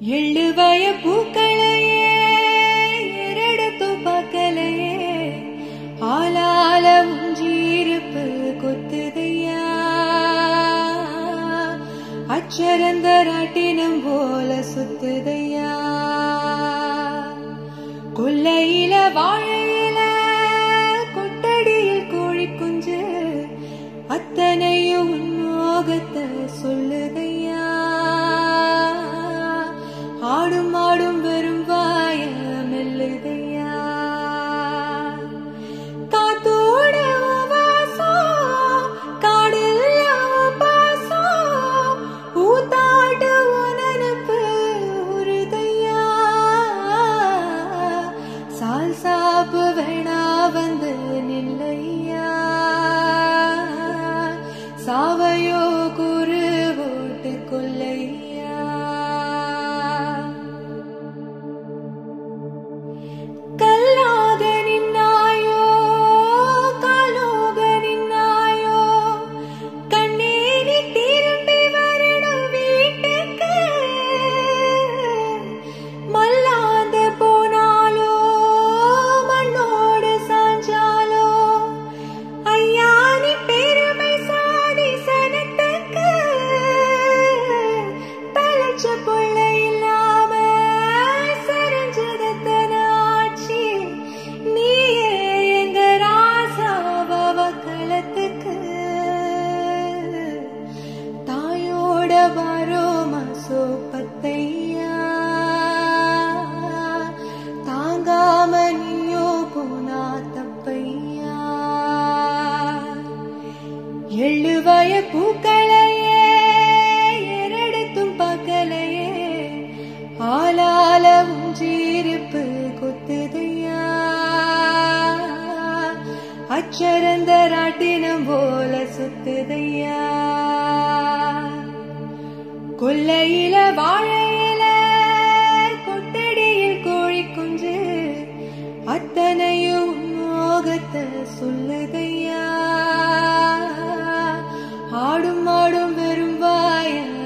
எள்ளுவய பூக்களையே எரடுத்து பார்க்கலையே ஆளால முஞ்சீருப்பு கொத்துதையா அச்சரந்தராட்டினம் போல சுத்துதையா கொல்லையில வாழையில கொட்டடியில் கோழி குஞ்சு அத்தனையும் மோகத்தை சொல்லுதையா ஆடும் ஆடும் வெறும் வாய மெல்லுதையா காத்தோட வாசம் காடில் பாசம் ஊத்தாட்டு உனனுப்பு உருதையா சால் சாப்பு வேணா வந்து நில்லையா சாவையோ குரு ஓட்டு கொல்லையா கல்லாக நின்னாயோ காலோக நின்னாயோ கண்ணீரி திரும்பி வரணும் வீட்டுக்கு மல்லாந்த போனாலோ மண்ணோடு சாஞ்சாலோ ஐயா நீ பெருமை சாதி சனத்துக்கு தலைச்ச புள்ள இல்லாம சரிஞ்சதத்தனாச்சி நீயே எங்க ராசாவவ களத்துக்கு தாயோட வரோ மசோ பத்தையா தாங்காம நீயோ போனா தப்பையா எள்ளுவய பூக்களையே எரடுத்தும் பார்க்கலையே ஆளால உஞ்சீருப்பு கொத்துதையா அச்சரந்தராட்டினம் போல சுத்துதையா கொல்லையில வாழையில கொட்டடியில் கோழி குஞ்சு அத்தனையும் மோகத்தை சொல்லுதையா ஆடும் ஆடும் வெறும் வாய